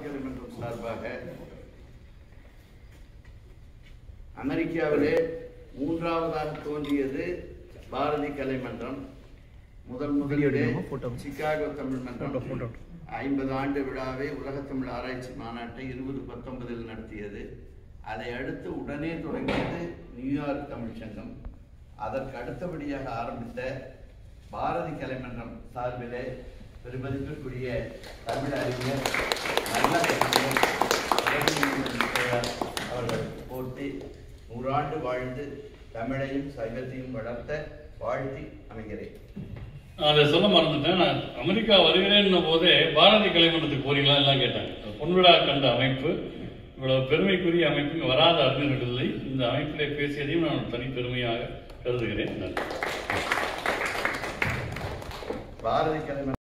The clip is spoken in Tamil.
கலைமன்றம் சார்பாக அமெரிக்காவிலே மூன்றாவதாக தோன்றியது பாரதி கலைமன்றம் முதல் முதலிலே சிகாகோ தமிழ் மன்றம் ஐம்பது ஆண்டு விழாவை உலக தமிழ் ஆராய்ச்சி மாநாட்டை இருபது பத்தொன்பதில் நடத்தியது அதை அடுத்து உடனே தொடங்கியது நியூயார்க் தமிழ்ச் சங்கம் அதற்கு அடுத்தபடியாக ஆரம்பித்த பாரதி கலைமன்றம் சார்பிலே பெருமதிப்பிற்குரிய தமிழ் அறிஞர் நல்ல கலைஞர் இறைவன் முத்தையார் அவர்கள் போற்றி நூறாண்டு வாழ்ந்து தமிழையும் சைவத்தையும் வளர்த்த வாழ்த்தி அமைகிறேன் நான் அதை சொல்ல மறந்துட்டேன் நான் அமெரிக்கா வருகிறேன்ன போதே பாரதி கலைமன்றத்துக்கு போறீங்களா எல்லாம் கேட்டாங்க பொன்விழா கண்ட அமைப்பு இவ்வளவு பெருமைக்குரிய அமைப்பு இங்க வராத அறிஞர்கள் இல்லை இந்த அமைப்பிலே பேசியதையும் நான் தனி பெருமையாக கருதுகிறேன் நன்றி பாரதி கலைமன்றம்